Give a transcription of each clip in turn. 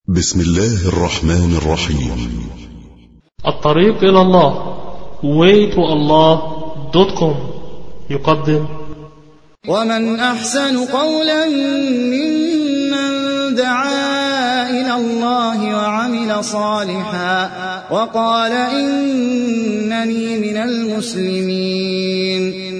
بسم الله الرحمن الرحيم الطريق إلى الله waytoallah.com يقدم ومن أحسن قولا ممن دعا إلى الله وعمل صالحا وقال إنني من المسلمين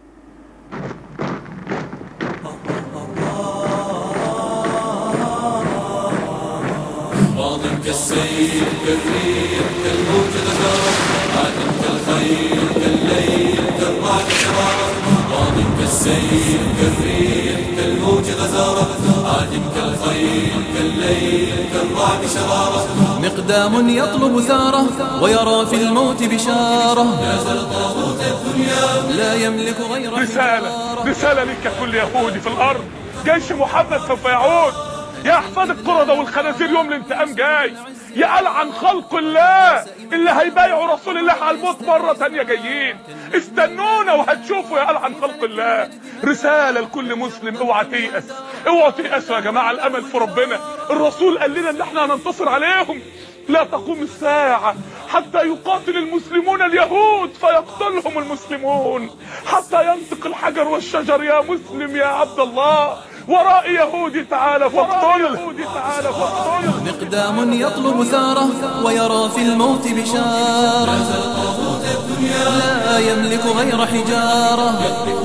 ماض كالسيل كالريح كالموج غزارة عادم كالخيل كالليل كالرعد شرارة ماض كالسيل كالريح كالموج غزارة عادم كالخيل كالليل كالرعد شرارة مقدام يطلب ثاره ويرى في الموت بشارة نازل طاغوت الدنيا لا يملك غير رسالة حجارة. رسالة لك يا كل يهودي في الأرض جيش محمد سوف يعود يا أحفاد القردة والخنازير يوم الانتقام جاي يا ألعن خلق الله اللي هيبايعوا رسول الله على الموت مرة تانية جايين استنونا وهتشوفوا يا ألعن خلق الله رسالة لكل مسلم اوعى تيأس اوعوا تيأسوا يا جماعة الأمل في ربنا الرسول قال لنا ان احنا هننتصر عليهم لا تقوم الساعة حتى يقاتل المسلمون اليهود فيقتلهم المسلمون حتى ينطق الحجر والشجر يا مسلم يا عبد الله وراء يهودي تعالى فاقتله يهودي تعالى فاقتله مقدام يطلب ثاره ويرى في الموت بشارة لا يملك غير حجارة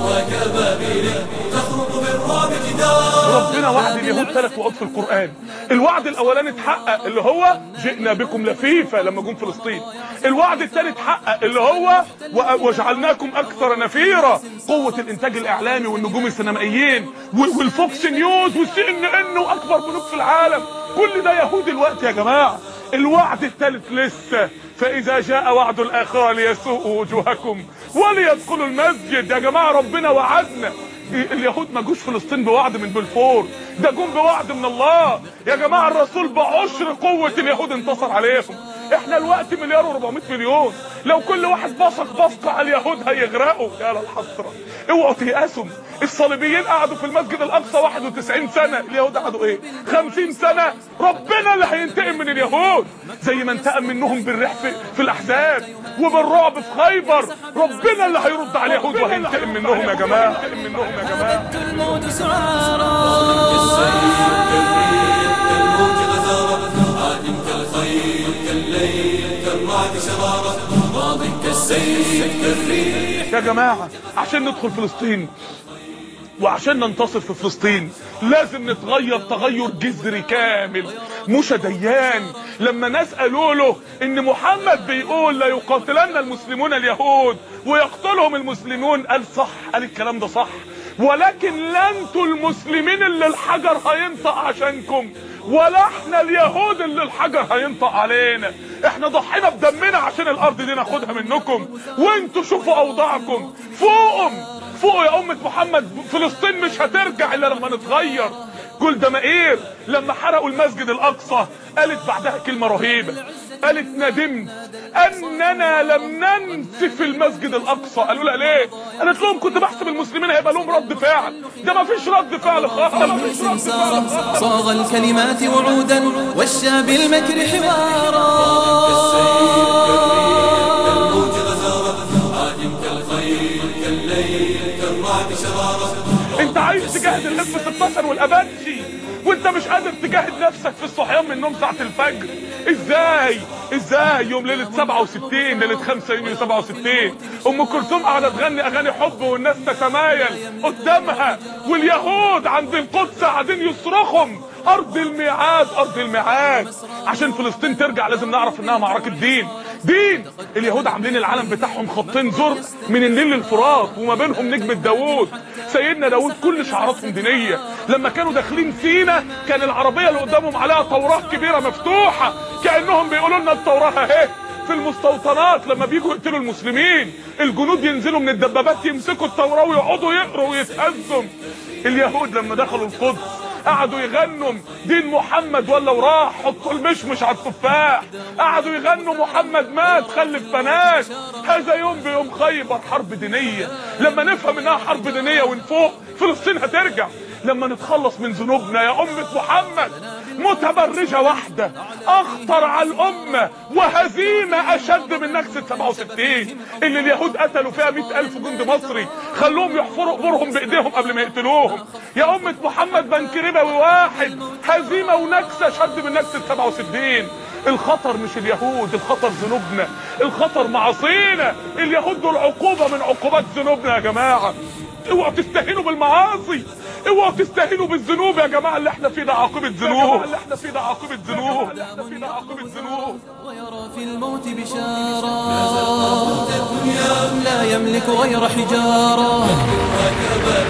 ربنا وعد اليهود ثلاث وعود في القرآن الوعد الأولاني اتحقق اللي هو جئنا بكم لفيفا لما جم فلسطين الوعد الثاني اتحقق اللي هو و- وجعلناكم أكثر نفيرا قوة الإنتاج الإعلامي والنجوم السينمائيين و- والفوكس نيوز والسي ان ان وأكبر بنوك في العالم كل ده يهود الوقت يا جماعة الوعد الثالث لسه فإذا جاء وعد الآخرة ليسوءوا وجوهكم وليدخلوا المسجد يا جماعة ربنا وعدنا اليهود ما جوش فلسطين بوعد من بلفور ده جم بوعد من الله يا جماعه الرسول بعشر قوه اليهود انتصر عليهم احنا الوقت مليار و400 مليون لو كل واحد بصق بصقه على اليهود هيغرقوا يا للحسره اوعوا تيأسوا الصليبيين قعدوا في المسجد الاقصى 91 سنه اليهود قعدوا ايه 50 سنه ربنا اللي هينتقم من اليهود زي ما انتقم منهم بالريح في, في الاحزاب وبالرعب في خيبر ربنا اللي هيرد على اليهود وهينتقم منهم يا جماعه هينتقم منهم يا جماعه الموت سعارة كالموج غزارة عادم كالخيل كالليل كالرعد شرارة ماض كالسيف كالريح يا جماعة عشان ندخل فلسطين وعشان ننتصر في فلسطين لازم نتغير تغير جذري كامل مش ديان لما ناس قالوا له ان محمد بيقول لا يقاتلن المسلمون اليهود ويقتلهم المسلمون قال صح قال الكلام ده صح ولكن لا انتوا المسلمين اللي الحجر هينطق عشانكم ولا احنا اليهود اللي الحجر هينطق علينا احنا ضحينا بدمنا عشان الارض دي ناخدها منكم وانتوا شوفوا اوضاعكم فوقهم فوق يا أمة محمد فلسطين مش هترجع إلا لما نتغير جولدا مائير لما حرقوا المسجد الأقصى قالت بعدها كلمة رهيبة قالت ندمت أننا لم ننسف المسجد الأقصى قالوا لها ليه؟ قالت لهم كنت بحسب المسلمين هيبقى لهم رد فعل ده ما فيش رد فعل خالص ده ما فيش رد فعل خالص صاغ الكلمات وعودا والشاب بالمكر حوارا كالموج غزارة عادم كالخيل كالليل كالرعد شرارة انت عايز تجاهد الاف 16 والاباتشي وانت مش قادر تجاهد نفسك في الصحيان من النوم ساعه الفجر ازاي ازاي يوم ليله 67 ليله 5 يونيو 67 ام كلثوم قاعده تغني اغاني حب والناس تتمايل قدامها واليهود عند القدس قاعدين يصرخهم ارض الميعاد ارض الميعاد عشان فلسطين ترجع لازم نعرف انها معركه دين دين اليهود عاملين العلم بتاعهم خطين زرق من النيل للفرات وما بينهم نجمة داوود سيدنا داوود كل شعاراتهم دينية لما كانوا داخلين سينا كان العربية اللي قدامهم عليها توراة كبيرة مفتوحة كأنهم بيقولوا لنا التوراة اهي في المستوطنات لما بيجوا يقتلوا المسلمين الجنود ينزلوا من الدبابات يمسكوا التوراة ويقعدوا يقروا ويتهزم اليهود لما دخلوا القدس قعدوا يغنوا دين محمد ولا وراح حطوا المشمش على التفاح قعدوا يغنوا محمد مات خلف بنات هذا يوم بيوم خيبر حرب دينية لما نفهم انها حرب دينية ونفوق فلسطين هترجع لما نتخلص من ذنوبنا يا أمة محمد متبرجة واحدة اخطر على الامة وهزيمة اشد من نكسة 67 اللي اليهود قتلوا فيها 100 الف جندي مصري خلوهم يحفروا قبورهم بايديهم قبل ما يقتلوهم يا امة محمد بن كريبوي واحد هزيمة ونكسة شد من نكسة 67 الخطر مش اليهود الخطر ذنوبنا الخطر معاصينا اليهود دول عقوبة من عقوبات ذنوبنا يا جماعة اوعوا تستهينوا بالمعاصي اوعوا تستهينوا بالذنوب يا جماعة اللي احنا فيه ده عاقبة ذنوب اللي احنا فيه ده عاقبة ذنوب اللي احنا فيه ده عاقبة ذنوب ويرى في الموت بشارة لا يملك غير حجارة